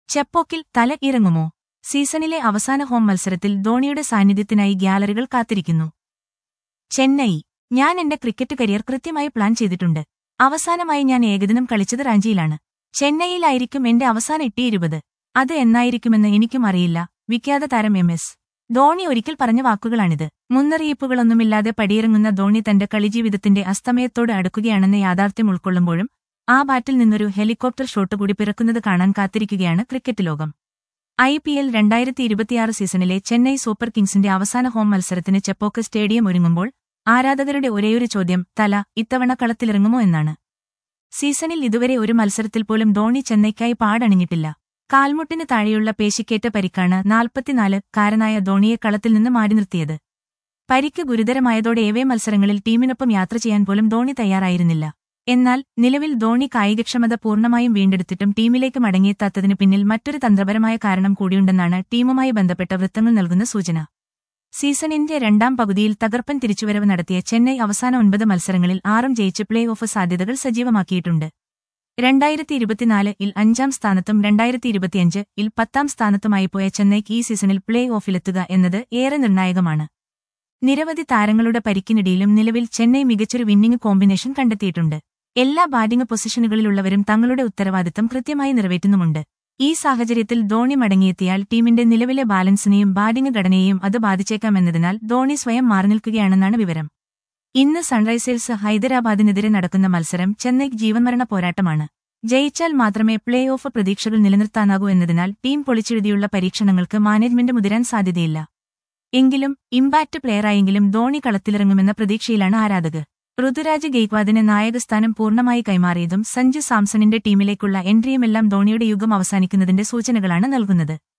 ചെപ്പോക്കിൽ തല ഇറങ്ങുമോ സീസണിലെ അവസാന ഹോം മത്സരത്തിൽ ധോണിയുടെ സാന്നിധ്യത്തിനായി ഗ്യാലറികൾ കാത്തിരിക്കുന്നു ചെന്നൈ ഞാൻ എന്റെ ക്രിക്കറ്റ് കരിയർ കൃത്യമായി പ്ലാൻ ചെയ്തിട്ടുണ്ട് അവസാനമായി ഞാൻ ഏകദിനം കളിച്ചത് റാഞ്ചിയിലാണ് ചെന്നൈയിലായിരിക്കും എന്റെ അവസാന എട്ടി ഇരുപത് അത് എന്നായിരിക്കുമെന്ന് എനിക്കും അറിയില്ല വിഖ്യാത താരം എം എസ് ധോണി ഒരിക്കൽ പറഞ്ഞ വാക്കുകളാണിത് മുന്നറിയിപ്പുകളൊന്നുമില്ലാതെ പടിയിറങ്ങുന്ന ധോണി തന്റെ കളിജീവിതത്തിന്റെ അസ്തമയത്തോട് അടുക്കുകയാണെന്ന യാഥാർത്ഥ്യം ഉൾക്കൊള്ളുമ്പോഴും ആ ബാറ്റിൽ നിന്നൊരു ഹെലികോപ്റ്റർ ഷോട്ട് കൂടി പിറക്കുന്നത് കാണാൻ കാത്തിരിക്കുകയാണ് ക്രിക്കറ്റ് ലോകം ഐ പി എൽ രണ്ടായിരത്തി ഇരുപത്തിയാറ് സീസണിലെ ചെന്നൈ സൂപ്പർ കിങ്സിന്റെ അവസാന ഹോം മത്സരത്തിന് ചെപ്പോക്ക് സ്റ്റേഡിയം ഒരുങ്ങുമ്പോൾ ആരാധകരുടെ ഒരേയൊരു ചോദ്യം തല ഇത്തവണ കളത്തിലിറങ്ങുമോ എന്നാണ് സീസണിൽ ഇതുവരെ ഒരു മത്സരത്തിൽ പോലും ധോണി ചെന്നൈക്കായി പാടണിഞ്ഞിട്ടില്ല കാൽമുട്ടിന് താഴെയുള്ള പേശിക്കേറ്റ പരിക്കാണ് നാൽപ്പത്തിനാല് കാരനായ ധോണിയെ കളത്തിൽ നിന്ന് മാറ്റി നിർത്തിയത് പരിക്ക് ഗുരുതരമായതോടെ ഏവേ മത്സരങ്ങളിൽ ടീമിനൊപ്പം യാത്ര ചെയ്യാൻ പോലും ധോണി തയ്യാറായിരുന്നില്ല എന്നാൽ നിലവിൽ ധോണി കായികക്ഷമത പൂർണ്ണമായും വീണ്ടെടുത്തിട്ടും ടീമിലേക്ക് മടങ്ങിയെത്താത്തതിന് പിന്നിൽ മറ്റൊരു തന്ത്രപരമായ കാരണം കൂടിയുണ്ടെന്നാണ് ടീമുമായി ബന്ധപ്പെട്ട വൃത്തങ്ങൾ നൽകുന്ന സൂചന സീസണിന്റെ രണ്ടാം പകുതിയിൽ തകർപ്പൻ തിരിച്ചുവരവ് നടത്തിയ ചെന്നൈ അവസാന ഒൻപത് മത്സരങ്ങളിൽ ആറും ജയിച്ച് പ്ലേ ഓഫ് സാധ്യതകൾ സജീവമാക്കിയിട്ടുണ്ട് രണ്ടായിരത്തി ഇരുപത്തിനാല് ഇൽ അഞ്ചാം സ്ഥാനത്തും രണ്ടായിരത്തി ഇരുപത്തിയഞ്ച് ഇൽ പത്താം സ്ഥാനത്തുമായി പോയ ചെന്നൈക്ക് ഈ സീസണിൽ പ്ലേ ഓഫിലെത്തുക എന്നത് ഏറെ നിർണായകമാണ് നിരവധി താരങ്ങളുടെ പരിക്കിനിടയിലും നിലവിൽ ചെന്നൈ മികച്ചൊരു വിന്നിംഗ് കോമ്പിനേഷൻ കണ്ടെത്തിയിട്ടുണ്ട് എല്ലാ ബാറ്റിംഗ് പൊസിഷനുകളിലുള്ളവരും തങ്ങളുടെ ഉത്തരവാദിത്തം കൃത്യമായി നിറവേറ്റുന്നുമുണ്ട് ഈ സാഹചര്യത്തിൽ ധോണി മടങ്ങിയെത്തിയാൽ ടീമിന്റെ നിലവിലെ ബാലൻസിനെയും ബാറ്റിംഗ് ഘടനയെയും അത് ബാധിച്ചേക്കാമെന്നതിനാൽ ധോണി സ്വയം മാറി നിൽക്കുകയാണെന്നാണ് വിവരം ഇന്ന് സൺറൈസേഴ്സ് ഹൈദരാബാദിനെതിരെ നടക്കുന്ന മത്സരം ചെന്നൈക്ക് ജീവൻമരണ പോരാട്ടമാണ് ജയിച്ചാൽ മാത്രമേ പ്ലേ ഓഫ് പ്രതീക്ഷകൾ നിലനിർത്താനാകൂ എന്നതിനാൽ ടീം പൊളിച്ചെഴുതിയുള്ള പരീക്ഷണങ്ങൾക്ക് മാനേജ്മെന്റ് മുതിരാൻ സാധ്യതയില്ല എങ്കിലും ഇമ്പാക്ട് പ്ലെയറായെങ്കിലും ധോണി കളത്തിലിറങ്ങുമെന്ന പ്രതീക്ഷയിലാണ് ആരാധകർ ഋതുരാജ് ഗെയ്ക്വാദിന് നായകസ്ഥാനം പൂർണ്ണമായി കൈമാറിയതും സഞ്ജു സാംസണിന്റെ ടീമിലേക്കുള്ള എൻട്രിയുമെല്ലാം ധോണിയുടെ യുഗം അവസാനിക്കുന്നതിന്റെ സൂചനകളാണ് നൽകുന്നത്